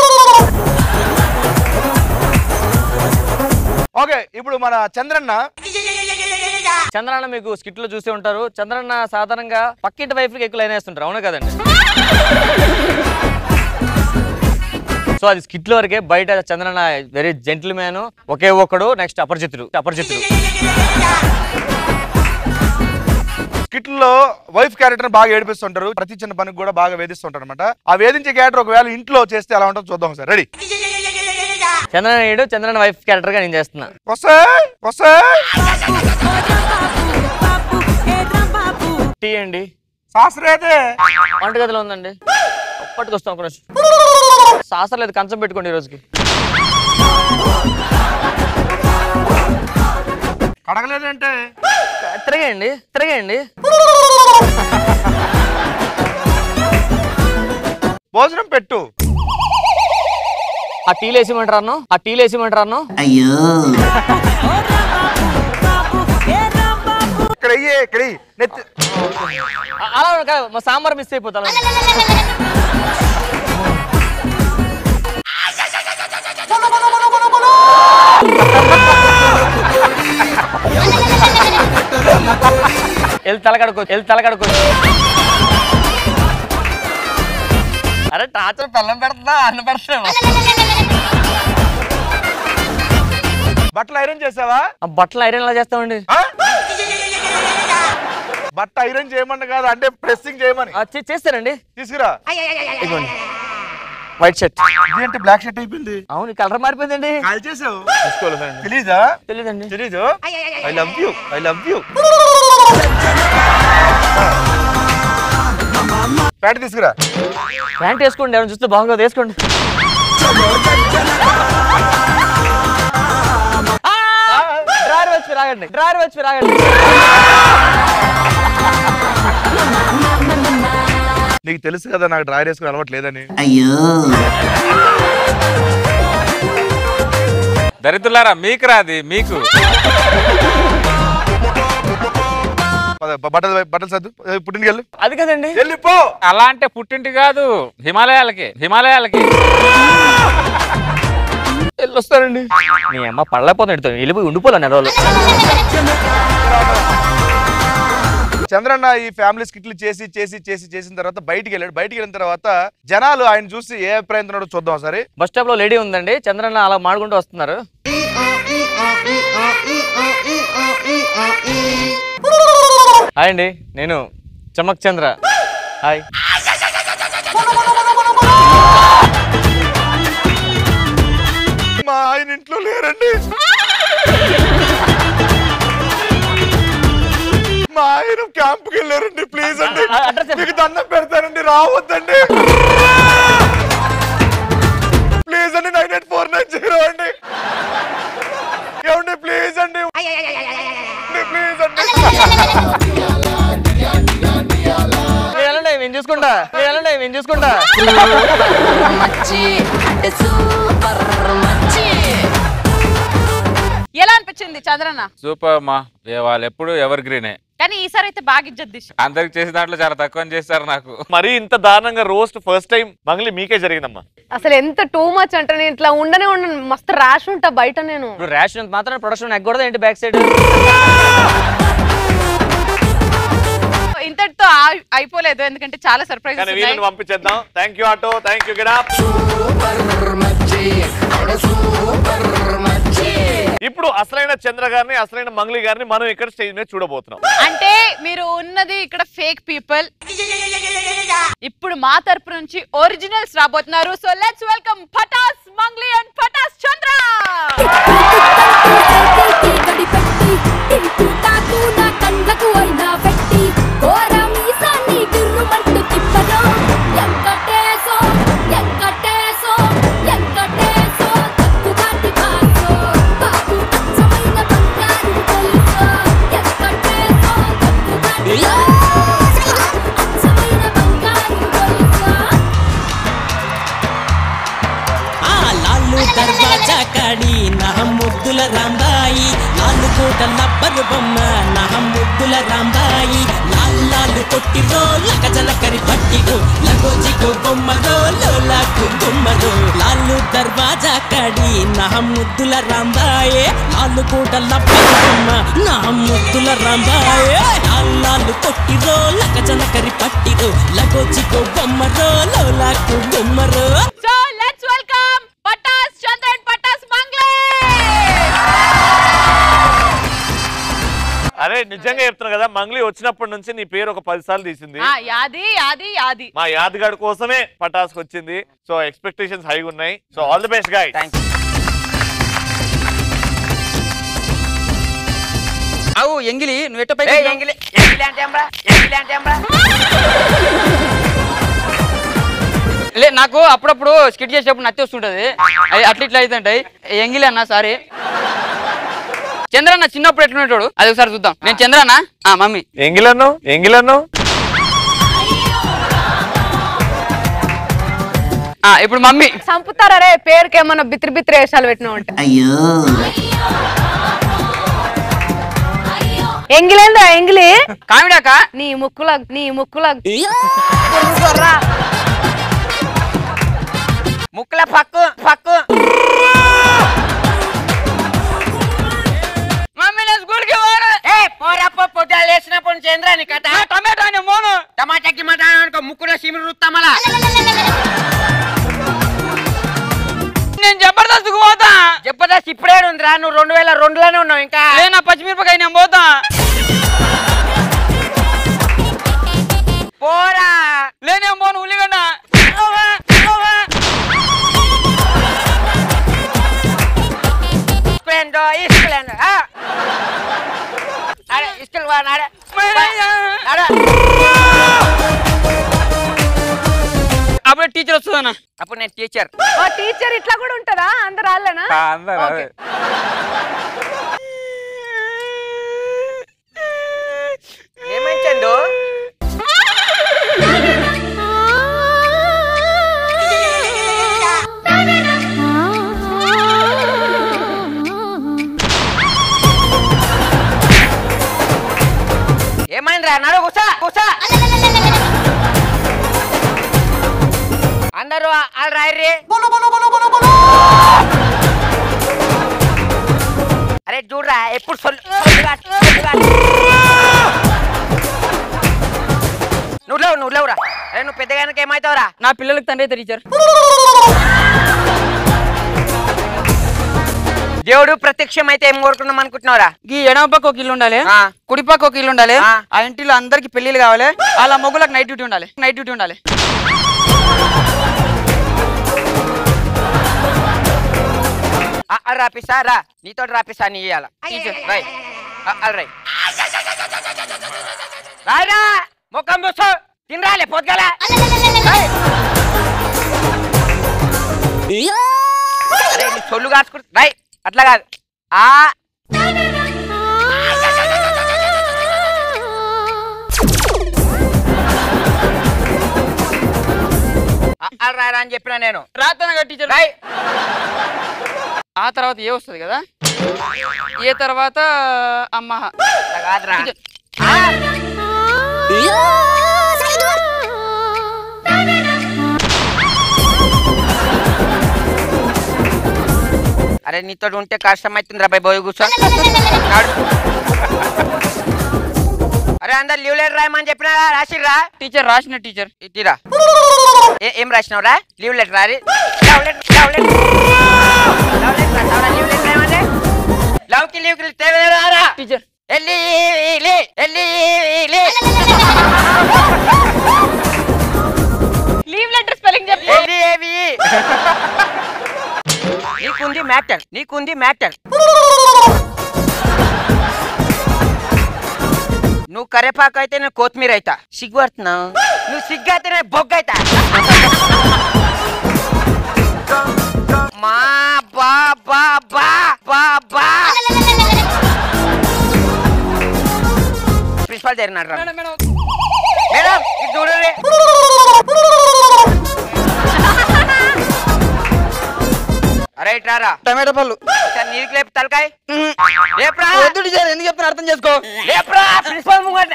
ఓకే ఇప్పుడు మన చంద్రన్న చంద్రన్న మీకు స్కిట్ లో చూసే ఉంటారు చంద్రన్న సాధారణంగా పక్కింటి వైఫ్ కి ఎక్కువ లైన్ వేస్తుంటారు అవునా కదండి సో అది స్కిట్ లో వరకే బయట చంద్రన్న వెరీ జెంటిల్ మ్యాన్ ఒకే ఒక్కడు నెక్స్ట్ అపరిచితుడు అపరిచితుడు స్కిట్లో వైఫ్ క్యారెక్టర్ బాగా ఏడిపిస్తుంటారు ప్రతి చిన్న పనికి కూడా బాగా వేధిస్తుంటారు అనమాట ఆ వేధించే క్యారెక్టర్ ఒకవేళ ఇంట్లో చేస్తే ఎలా ఉంటుందో చూద్దాం సార్ రెడీ చంద్రన్న ఏడు చంద్రన్న వైఫ్ క్యారెక్టర్ గా నేను చేస్తున్నా వస్తాయ్ వస్తాయ్ టీ అండి శాస్త్రేదే వంటగదిలో ఉందండి పట్టుకొస్తాం ఒక నిమిషం సాసర్ లేదు కంచం పెట్టుకోండి ఈ రోజుకి కడగలేదంటే తిరగండి తిరగండి భోజనం పెట్టు ఆ టీలు వేసిమంటారు ఆ టీలు వేసిమంటారు అయ్యో ఇక్కడ అయ్యే ఇక్కడ ఇయ్యి. నెత్తి అలా కాదు, మా సాంబార్ మిస్ అయిపోతా అలా. వెళ్ళి తలకడుకో వెళ్ళి తలకడుకో అరే టాచర్ బెల్లం పెడుతుందా అన్న పెడుతున్నా బట్టలు ఐరన్ చేసావా ఆ బట్టలు ఐరన్ ఎలా చేస్తామండి బట్ట ఐరన్ చేయమని కాదు అంటే ప్రెస్సింగ్ చేయమని ఆ, చే- చేస్తానండి తీసుకురా ఇదిగోండి వైట్ షర్ట్ ఇదేంటి బ్లాక్ షర్ట్ అయిపోయింది అవును కలర్ మారిపోయిందండి కాల్ చేసావు తీసుకోలేదండి తెలీదా తెలియదండి తెలీదు I love you I love you pant తీసుకురా ప్యాంట్ వేసుకోండి ఎవరైనా చూస్తే బాగుంది వేసుకోండి డ్రైవర్ వచ్చి రాగండి డ్రైవర్ వచ్చి రాగండి నీకు తెలుసు కదా నాకు డ్రైవర్ వేసుకుని అలవాటు లేదని అయ్యో దరిద్రులారా మీకు రాది మీకు పద, బ- బట్టలు బట్టలు సర్దు ఏ, పుట్టింటికి వెళ్ళు అది కదండి వెళ్ళిపో అలా అంటే పుట్టింటి కాదు హిమాలయాలకి హిమాలయాలకి వెళ్ళొస్తానండి నీ అమ్మ పడలేకపోతుంది వెళ్ళిపోయి ఉండిపోలే నెల రోజులు చంద్రన్న ఈ ఫ్యామిలీ స్కిట్లు చేసి చేసి చేసి చేసిన తర్వాత బయటికి వెళ్ళాడు బయటికి వెళ్ళిన తర్వాత జనాలు ఆయన చూసి ఏ అభిప్రాయంతో ఉన్నాడో చూద్దాం సరే బస్ స్టాప్ లో లేడీ ఉందండి చంద్రన్న అలా మాడుకుంటూ వస్తున్నారు హాయ్ అండి నేను చమక్ చంద్ర హాయ్ క్యాంప్కి వెళ్ళారండి ప్లీజ్ అండి మీకు దండం పెడతానండి రావద్దండి ప్లీజ్ అండి nine eight four nine zero అండి ఏమండి ప్లీజ్ అండి ప్లీజ్ అండి వెళ్ళండి నేను చూసుకుంటా వెళ్ళండి నేను చూసుకుంటా మచ్చి అంటే సూపర్ మచ్చి ఎలా అనిపించింది చంద్రన్న సూపర్ అమ్మా ఏ వాళ్ళు ఎప్పుడు ఎవర్ గ్రీనే కానీ ఈసారి అయితే బాగా ఇజ్జత్ తీసి అందరికి చేసిన దాంట్లో చాలా తక్కువ చేస్తారు నాకు మరి ఇంత దారుణంగా రోస్ట్ ఫస్ట్ టైం మంగ్లీ మీకే జరిగిందమ్మా అసలు ఎంత టూ మచ్ అంటే నేను ఇట్లా ఉండనే ఉండను మస్తు ర్యాష్ ఉంటా బయట నేను ఇప్పుడు రేషన్ మాత్రం ప్రొడక్షన్ ఎగ్గొడదా ఏంటి బ్యాక్ సైడ్ ఇంతటితో ఆ- అయిపోలేదు ఎందుకంటే చాలా సర్ప్రైజ్ కానీ వీళ్ళని పంపించేద్దాం thank you auto thank you getup ఇప్పుడు అసలైన చంద్ర గారిని అసలైన మంగ్లీ గారిని మనం ఇక్కడ స్టేజ్ మీద చూడబోతున్నాం అంటే మీరు ఉన్నది ఇక్కడ ఫేక్ పీపుల్ ఇప్పుడు మా తరపు నుంచి ఒరిజినల్స్ రాబోతున్నారు so let's welcome Patas Mangli and Patas Chandra తాకు నా కండ్లకు అయినా పెట్టి ఘోర మీసాన్ని గిర్రుమంటూ తిప్పదో ఎంకటేశో ఎంకటేశో ఎంకటేశో తక్కుదాటి కాసో బాబు అచ్చమైన బంగారు తెలుసో ఎంకటేశో తక్కుదాటి అచ్చమైన బంగారు తెలుసో ఆ లాలు దర్వాజా కాడి నా ముద్దుల రాంబాయి లాలు కోట లబ్బరు బొమ్మ నా ముద్దుల రాంబాయి లాల్లాలు కొట్టిరో లకజలకరి పట్టిరో లగోజిగో బొమ్మరో లోలాకు బొమ్మరో లాలు దర్వాజా కాడి నా ముద్దుల రాంబాయే లాలు కోట లబ్బరు బొమ్మ నా ముద్దుల రాంబాయే లాల్లాలు కొట్టిరో లకజలకరి పట్టిరో లగోజిగో బొమ్మరో లోలాకు బొమ్మరో so let's welcome Patas Chandra and Patas Mangli అరే నిజంగా చెప్తున్నా కదా మంగ్లీ వచ్చినప్పటి నుంచి నీ పేరు ఒక పది సార్లు తీసింది ఆ, యాది యాది యాది మా యాదగాడి కోసమే పటాస్కి వచ్చింది సో ఎక్స్పెక్టేషన్స్ హై ఉన్నాయి so all the best guy అవు ఎంగిలి నువ్వు ఎట్ట పైకి ఎంగిలి లే నాకు అప్పుడప్పుడు స్కిట్ చేసేటప్పుడు నచ్చి వస్తుంటది అది అట్లా ఇట్లా అవుతుంటాయి ఎంగిలి అన్న సారీ చంద్రన్న చిన్నప్పుడు ఎట్లుంటాడు అది ఒకసారి చూద్దాం నేను చంద్రన్న ఆ మమ్మీ ఎంగిలన్ను ఎంగిలన్ను ఆ ఇప్పుడు మమ్మీ చంపుతారా రే పేరుకి ఏమన్నా బిత్రి బిత్రి వేషాలు పెట్టినా ఉంటే అయ్యో ఎంగిలేందా ఎంగిలి కామిడాక నీ ముక్కుల నీ ముక్కుల ముక్కల పక్కు పక్కు మమ్మీ నేను స్కూల్కి పోను ఏ పోరప్ప పొద్దున లేచినప్పుడు చంద్రాని కట టమాటా అని మోను టమాటాకి మటా అనుకో ముక్కులో సిమిరి రుత్తామలా నేను జబర్దస్త్ పోతా జబర్దస్త్ ఇప్పుడే ఉందిరా నువ్వు రెండు వేల రెండులోనే ఉన్నావు ఇంకా లేనా పచ్చిమిరపకాయ నేను పోతా పోరా లేనే పోను ఉల్లిగడ్డ Isplendo, isplendo. Ah. Ada, iskil wan, ada. Ada. అప్పుడు టీచర్ వస్తుందన్న అప్పుడు నేను టీచర్ ఓ టీచర్ ఇట్లా కూడా ఉంటదా అందరు వాళ్ళనా అందరు అదే ఏమైందో ఏమైందిరా నడు కూసా కూసా అందరూ వాళ్ళు రాయర్రి అరే చూడరా ఎప్పుడు సొల్లు సొల్లుగా, సొల్లుగా. నువ్వు లేవు నువ్వు లేవురా అరే నువ్వు పెద్దగానికి ఏమవుతావురా నా పిల్లలకి తండ్రి టీచర్ దేవుడు ప్రత్యక్షం అయితే ఏం కోరుకుందాం అనుకుంటున్నావురా ఈ ఎడమ పక్క ఒక ఇల్లు ఉండాలి కుడి పక్క ఒక ఇల్లు ఉండాలి ఆ ఇంటిలో అందరికి పెళ్లిళ్ళు కావాలి అలా మొగ్గులకు నైట్ డ్యూటీ ఉండాలి నైట్ డ్యూటీ ఉండాలి రాపిస్తా రా నీతో రాపిస్తా నీ ఇయ్యాల టీచర్ రై అల్రై రాయరా ముఖం చూసు తినరాలే పొద్దుగల అరే నీ సొల్లు కాచుకు రై అట్లా కాదు ఆ అ- రాయరా అని చెప్పిన నేను రాతనగా టీచర్ రాయ్ ఆ తర్వాత ఏ వస్తుంది కదా ఏ తర్వాత అమ్మ అట్లా కాదురా అరే నీతో ఉంటే కష్టం అవుతుంది రా పోయి కూర్చో నాడు. అరే అందరు లీవ్ లెటర్ రాయమని చెప్పినా రాసిర్రా టీచర్ రాసిన టీచర్ ఇటీరా ఏ- ఏం రాసినావురా లీవ్ లెటర్ రారి love letter love letter love letter రాసావురా లీవ్ లెటర్ ఏమంటే లవ్ కి లీవ్ కి తేవరా టీచర్ ఎల్లి లే ఎల్లి లే లీవ్ లెటర్ స్పెల్లింగ్ చెప్పు ఎల్లి ఏవి నీకుంది మ్యాటర్ నీకుంది మ్యాటర్ నువ్వు కరేపాకు అయితే నేను కొత్తిమీర అయితా సిగ్గు పడుతున్నావు నువ్వు సిగ్గు అయితే నేను బొగ్గు అయితా మా బా బా బా బా బా ప్రిన్సిపాల్ జరిగినాడు రా మేడం ఇది చూడండి అరే ఇట్రారా టమాటో పళ్ళు ఒకసారి నీరికి లేపు తలకాయ లేపురా వద్దు టీచర్ ఎందుకు చెప్తున్నా అర్థం చేసుకో లేపురా ప్రిన్సిపాల్ ముంగట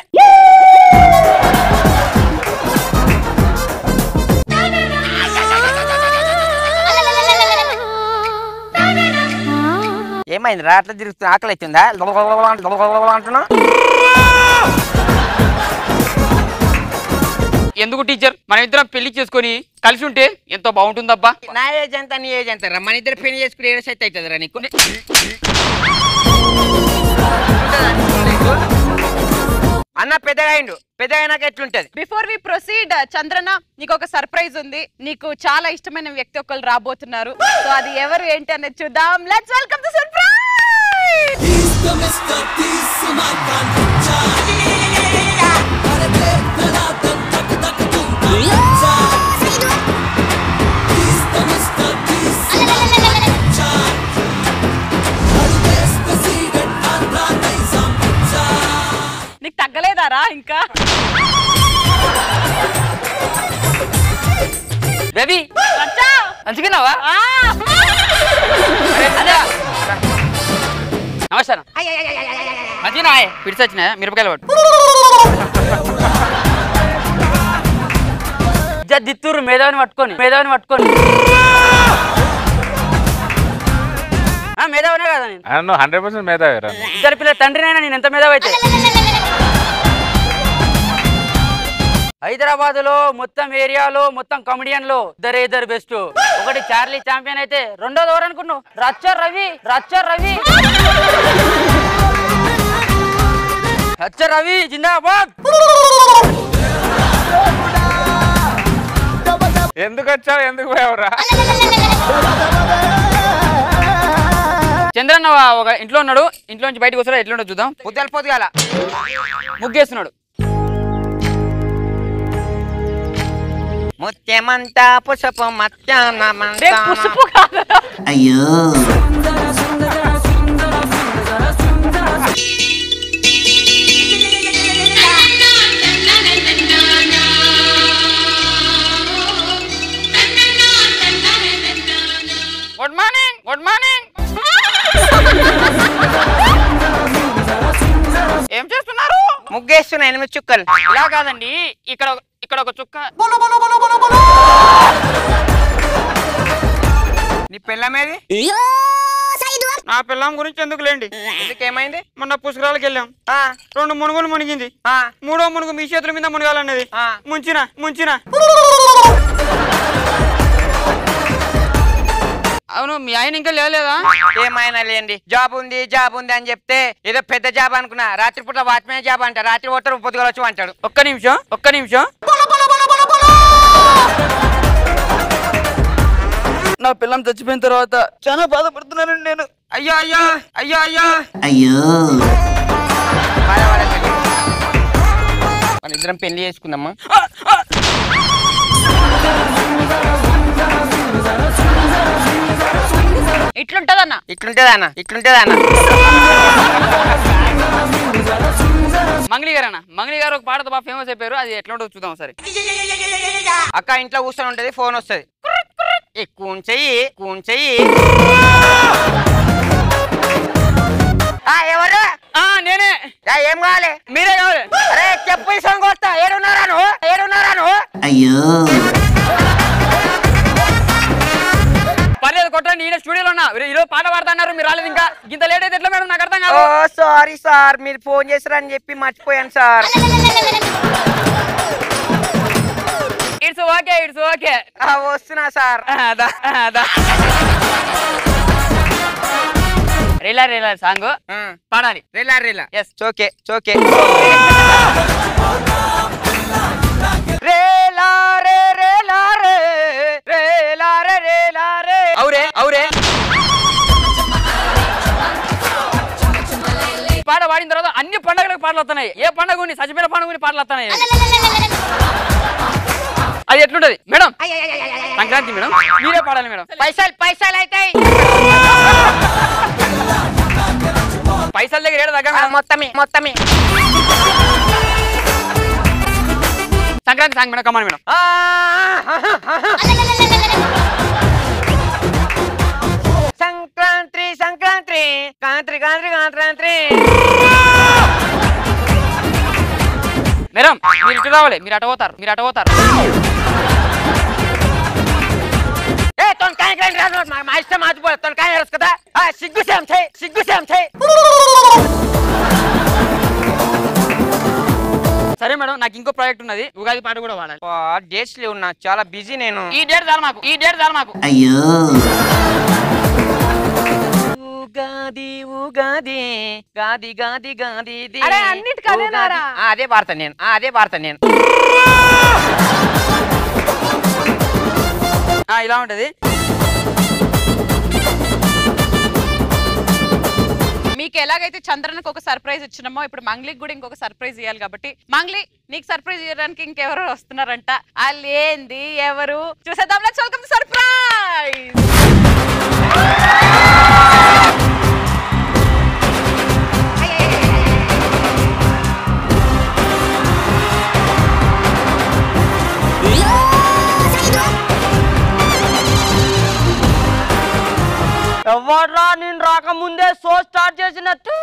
ఏమైంది రా అట్లా తిరుగుతున్నా ఆకలి అవుతుందా అంటున్నా ఎందుకు టీచర్ మన ఇద్దరం పెళ్లి చేసుకొని కలిసి ఉంటే ఎంతో బాగుంటుందబ్బా నా ఏజ్ ఎంత నీ ఏజ్ ఎంత రా మన ఇద్దరు పెళ్లి చేసుకుని ఏడు సెట్ అవుతుంది రా నీకు అన్న పెద్దగా అయిండు పెద్దగా అయినాక ఎట్లుంటది బిఫోర్ వి ప్రొసీడ్ చంద్రన నీకు ఒక సర్ప్రైజ్ ఉంది నీకు చాలా ఇష్టమైన వ్యక్తి ఒకరు రాబోతున్నారు సో అది ఎవరు ఏంటి అనేది చూద్దాం లెట్స్ వెల్కమ్ టు సర్ప్రైజ్ నీకు తగ్గలేదారా ఇంకా బేబీ రచ్చా! మంచిగున్నావా ఆ! నమస్కారం మంచిగా పిడిచి వచ్చినాయా మిరపకాయలు పట్టు జర దిత్తూరు మేధావిని పట్టుకొని మేధావిని పట్టుకొని ఆ, మేధావినే కదా నేను నువ్వు హండ్రెడ్ పర్సెంట్ మేధావిరా ఇద్దరు పిల్లల తండ్రినైనా నేను ఎంత మేధావి అయితే హైదరాబాద్ లో మొత్తం ఏరియాలో మొత్తం కమెడియన్లో ఇద్దరే ఇద్దరు బెస్ట్ ఒకటి చార్లీ ఛాంపియన్ అయితే రెండోది ఎవరు అనుకున్నావు రచ్చ రవి రచ్చ రవి రచ్చ రవి జిందాబాద్ ఎందుకు వచ్చావు ఎందుకు పోయావురా చంద్రన్న ఒక ఇంట్లో ఉన్నాడు ఇంట్లో నుంచి బయటకు వస్తాడు ఎట్లుండో చూద్దాం పొద్దుల పొద్దుగాల ముగ్గేస్తున్నాడు ముత్యమంతా పుసపు మత్యానమంతా పుసుపు కాదు అయ్యో గుడ్ మార్నింగ్ గుడ్ మార్నింగ్ ఏం చేస్తున్నారు ముగ్గేస్తున్నా ఎనిమిది చుక్కలు ఇలా కాదండి ఇక్కడ ఒక- ఇక్కడ ఒక చుక్క నీ పిల్లమేది నా పిల్లం గురించి ఎందుకు లేండి ఎందుకేమైంది మొన్న పుష్కరాలకు వెళ్ళాం ఆ, రెండు మునుగులు మునిగింది ఆ, మూడో మునుగు మీ చేతుల మీద మునగాలన్నది ఆ. ముంచిన ముంచిన అవును మీ ఆయన ఇంకా లేవలేదా ఏమైనా లేండి జాబ్ ఉంది జాబ్ ఉంది అని చెప్తే ఏదో పెద్ద జాబ్ అనుకున్నా రాత్రిపూట వాచ్మెన్ జాబ్ అంట రాత్రి పోతారు పొద్దుగా వచ్చి అంటాడు ఒక్క నిమిషం ఒక్క నిమిషం నా పిల్లం చచ్చిపోయిన తర్వాత చాలా బాధపడుతున్నాను నేను అయ్యో అయ్యో అయ్యో అయ్యో అయ్యో బాధపడకండి మన ఇద్దరం పెళ్లి చేసుకుందామా ఇట్లుంటదన్న ఇట్లుంటదన్న ఇట్లుంటదన్న మంగళి గారు అన్న మంగళి గారు ఒక పాటతో బాగా ఫేమస్ అయిపోయారు అది ఎట్లా ఉంటుందో చూద్దాం ఒకసారి అక్క ఇంట్లో కూర్చొని ఉంటది ఫోన్ వస్తుంది ఎక్కువ చెయ్యి ఎక్కువ చెయ్యి ఆ, ఎవరు నేనే ఏం కావాలి మీరే కావాలి అరే చెప్పు ఈ సాంగ్ వస్తా ఏడున్నారా నువ్వు ఏడున్నారా నువ్వు అయ్యో పర్లేదు కొట్టండి ఈయన స్టూడియోలో ఉన్నా ఈరోజు పాట పాడుతున్నారు మీరు రాలేదు ఇంకా ఇంత లేట్ అయితే ఎట్లా మేడం నాకు అర్థం ఓ కాదు సారీ సార్ మీరు ఫోన్ చేశారని చెప్పి మర్చిపోయాను sir it's okay it's okay వస్తున్నా సార్ రేలా రేలా సాంగ్ పాడాలి రేలా రేలా ఎస్ చోకే చోకే రేలా రే రేలా రే రేలా రే రేలా రే అవురే అవురే పాట పాడిన తర్వాత అన్ని పండుగలకు పాటలు వస్తున్నాయి ఏ పండుగ ఉన్ని చచ్చిపోయిన పండుగ ఉన్ని పాటలు వస్తున్నాయి అది ఎట్లుంటది మేడం సంక్రాంతి మేడం మీరే పాడాలి మేడం పైసలు పైసలు అవుతాయి పైసల దగ్గర ఏడు దగ్గర మేడం మొత్తమే మొత్తమే Sankranti song madam come on madam Sankranti Sankranti కాంత్రి కాంత్రి కాంత్రాంత్రి మేడం మీరు ఇటు రావాలి మీరు అటు పోతారు మీరు అటు పోతారు ఏ తొనకాయ కాయ రాదు మా మా ఇష్టం మాచిపోయి తొనకాయ రాసు కదా ఆ సిగ్గు సేమ్ చేయి సిగ్గు సేమ్ చేయి సరే మేడం నాకు ఇంకో ప్రాజెక్ట్ ఉన్నది ఉగాది పాట కూడా పాడాలి డేట్స్ లేవు నాకు చాలా బిజీ నేను ఈ డేట్ చాలు మాకు ఈ డేట్ చాలు మాకు అయ్యో ఉగాది ఉగాది గాది గాది గాది ది. అరే, అన్నిటికీ అదేనారా? ఉగాది. ఆ, అదే పాడతాను నేను ఆ, అదే పాడతాను నేను ఆ, ఇలా ఉంటది మీకు ఎలాగైతే చంద్రన్కి ఒక సర్ప్రైజ్ ఇచ్చినామో ఇప్పుడు మంగ్లీకి కూడా ఇంకొక సర్ప్రైజ్ ఇవ్వాలి కాబట్టి మంగ్లీ నీకు సర్ప్రైజ్ ఇవ్వడానికి ఇంకెవరు వస్తున్నారంట వాళ్ళు ఏంది ఎవరు చూసేద్దాం లెట్స్ వెల్కమ్ సర్ప్రైజ్ ఎవడ్రా నేను రాకముందే షో స్టార్ట్ చేసినట్టు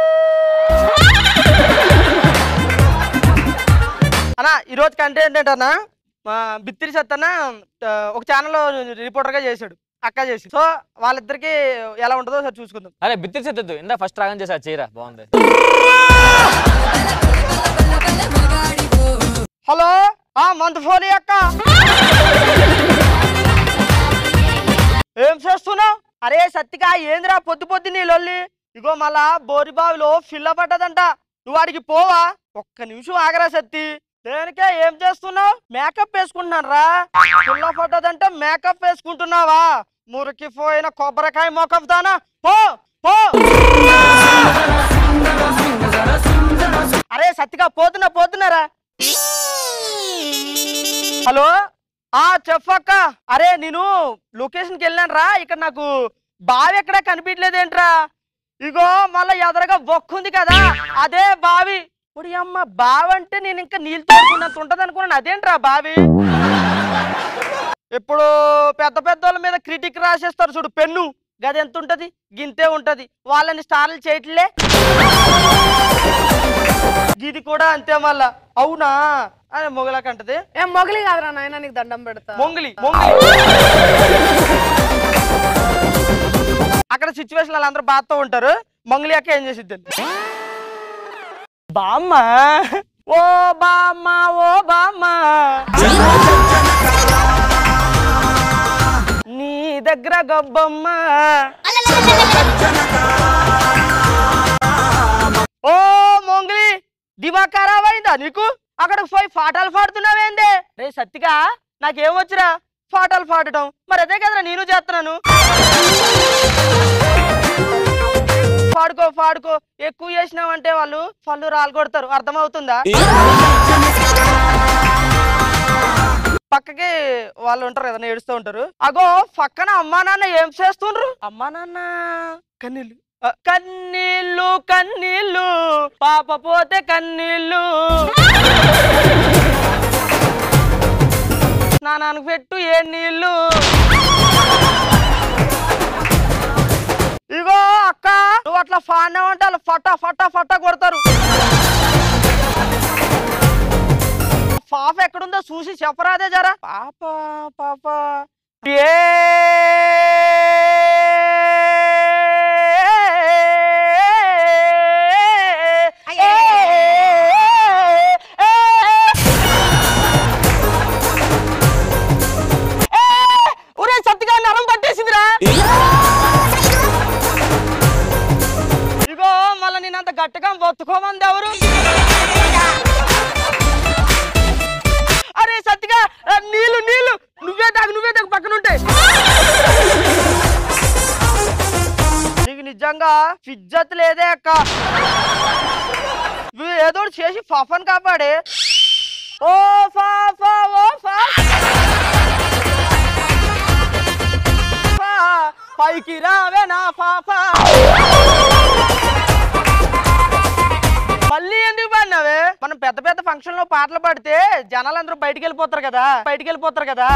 అన్న ఈ రోజు కంటెంట్ ఏంటన్నా మా బిత్తిరి సత్తన్న ఆ, ఒక ఛానల్లో రిపోర్టర్గా చేశాడు అక్క చేసి సో వాళ్ళిద్దరికి ఎలా ఉంటుందో ఒకసారి చూసుకుందాం అరే బిత్తిరి సెత్తద్దు ఇందా ఫస్ట్ రాగం చేసా చీర బాగుంది హలో ఆ మందుఫోలి అక్క ఏం చేస్తున్నావు అరే సత్తిగా ఏందిరా పొద్దు పొద్దు నీ లొల్లి ఇగో మళ్ళా బోరిబావిలో ఫిల్ల పడ్డదంట నువ్వు వాడికి పోవా ఒక్క నిమిషం ఆగరా సత్తి దేనికే ఏం చేస్తున్నావు మేకప్ వేసుకుంటున్నాను రా ఫిల్ల పడ్డదంటే మేకప్ వేసుకుంటున్నావా మురికి పోయిన కొబ్బరికాయ మోకప్ దానా పో పో అరే సత్తిగా పోతున్నా పోతున్నారా హలో ఆ చెప్పక్క అరే నేను లొకేషన్కి వెళ్ళాను రా ఇక్కడ నాకు బావి ఎక్కడా కనిపించలేదేంట్రా ఇగో మళ్ళీ ఎదరగా బొక్కు ఉంది కదా అదే బావి ఇప్పుడు అమ్మ బావి అంటే నేను ఇంకా నీళ్ళు తోడుకున్నంత ఉంటది అనుకున్నాను అదేంట్రా బావి ఇప్పుడు పెద్ద పెద్ద వాళ్ళ మీద క్రిటిక్ రాసేస్తారు చూడు పెన్ను గది ఎంత ఉంటది గింతే ఉంటది వాళ్ళని స్టార్లు చేయట్లే ఇది కూడా అంతే మళ్ళా అవునా అని మొగలకంటది ఏం మొగలి కాదురా నాయన నీకు దండం పెడతా మొంగిలి మొంగిలి అక్కడ సిచ్యువేషన్ వాళ్ళందరూ బాధతో ఉంటారు మొంగిలి అక్క ఏం చేసిద్ది బామ్మ ఓ బామ్మ ఓ బామ్మ నీ దగ్గర గబ్బమ్మ ఓ మొంగిలి దిమాగ్ ఖరాబ్ అయిందా నీకు అక్కడికి పోయి పాఠాలు పాడుతున్నావేందే రే సత్తిగా నాకేమొచ్చురా పాఠాలు పాడటం మరి అదే కదరా నేను చేస్తున్నాను పాడుకో పాడుకో ఎక్కువ చేసినావంటే వాళ్ళు పళ్ళు రాలు కొడతారు అర్థమవుతుందా పక్కకి వాళ్ళు ఉంటారు కదా ఏడుస్తూ ఉంటారు అగో పక్కన అమ్మా నాన్న ఏం చేస్తుండ్రు అమ్మా నాన్న కన్నీళ్ళు ఆ, కన్నీళ్ళు కన్నీళ్ళు పాప పోతే కన్నీళ్ళు స్నానానికి పెట్టు ఏ నీళ్ళు ఇగో అక్క నువ్వు అట్లా ఫాన్ అంటే వాళ్ళు ఫటా ఫటా ఫటా కొడతారు పాప ఎక్కడుందో చూసి చెప్పరాదే జరా పాప పాప ఏ ఒరే సత్తిగా నరం పట్టేసిందిరా ఇగో మళ్ళీ నేను అంత గట్టిగా బతుకోమంది ఎవరు అరే సత్తిగా ఆ, నీళ్ళు నీళ్ళు నువ్వే తాగు నువ్వే తాగు పక్కన ఉంటాయి నీకు నిజంగా ఫిజ్జత్ లేదే అక్క నువ్వు ఏదో ఒకటి చేసి ఫఫన్ కాపాడే ఓ ఫాఫా ఓ ఫా ఫా, పైకి రావే నా పాపా మళ్ళీ ఎందుకు పాడినావే మనం పెద్ద పెద్ద ఫంక్షన్ లో పాటలు పాడితే జనాలందరూ బయటికి వెళ్ళిపోతారు కదా బయటికి వెళ్ళిపోతారు కదా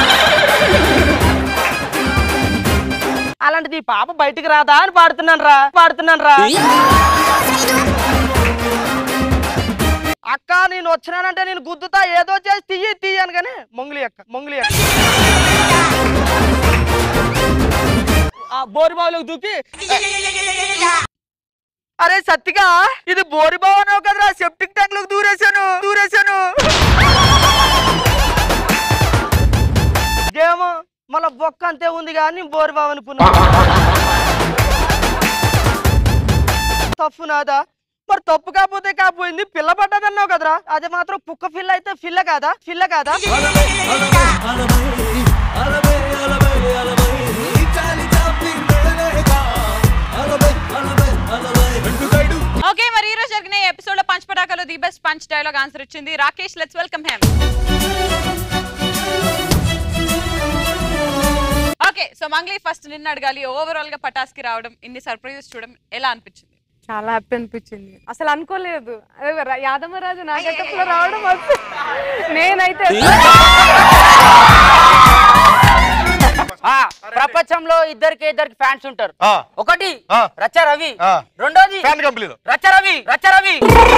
అలాంటిది ఈ పాప బయటికి రాదా అని పాడుతున్నాను రా పాడుతున్నాను రా అక్క నేను వచ్చినానంటే నేను గుద్దుతా ఏదో చేసి తీయి తీయను కానీ మొంగులి అక్క మొంగులి అక్క ఆ బోరుబావులోకి దూకి అరే సత్తిగా ఇది బోరుబావు అన్నావు కదరా సెప్టిక్ ట్యాంక్ లోకి దూరేశాను దూరేశాను ఏమో మళ్ళా బొక్క అంతే ఉంది కానీ బోరుబావు అనుకున్నా తప్పు నాదా మరి తప్పు కాకపోతే కాపోయింది పిల్ల పడ్డదన్నావు కదరా అది మాత్రం కుక్క పిల్ల అయితే పిల్ల కాదా పిల్ల కాదా ఓకే మరి ఈ రోజు జరిగిన ఎపిసోడ్ లో పంచ్ పటాకాలో the best punch dialogue answer ఇచ్చింది Rakesh let's welcome him okay so Mangli first నిన్న అడగాలి ఓవరాల్ గా పటాస్కి రావడం ఇన్ని సర్ప్రైజెస్ చూడడం ఎలా అనిపించింది చాలా హ్యాపీ అనిపించింది అసలు అనుకోలేదు అదే రా- యాదమరాజు నా గెటప్ లో రావడం అసలు నేనైతే ఆ, ప్రపంచంలో ఇద్దరికి ఇద్దరికి ఫ్యాన్స్ ఉంటారు ఆ. ఒకటి ఆ. రచ్చ రవి ఆ. రెండోది ఫ్యాన్ కంపెనీలో రచ్చ రవి రచ్చ రవి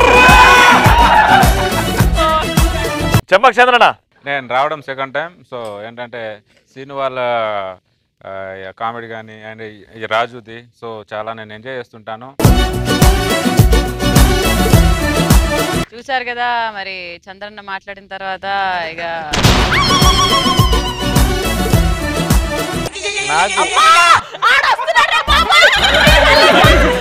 చెప్పక చంద్రనా నేను రావడం సెకండ్ టైం సో ఏంటంటే సీను వాళ్ళ కామెడీ కానీ అండ్ ఈ రాజుది సో చాలా నేను ఎంజాయ్ చేస్తుంటాను చూసారు కదా మరి చంద్రన్న మాట్లాడిన తర్వాత ఇక నాకు ఆడొస్తున్నాడు రా బాబా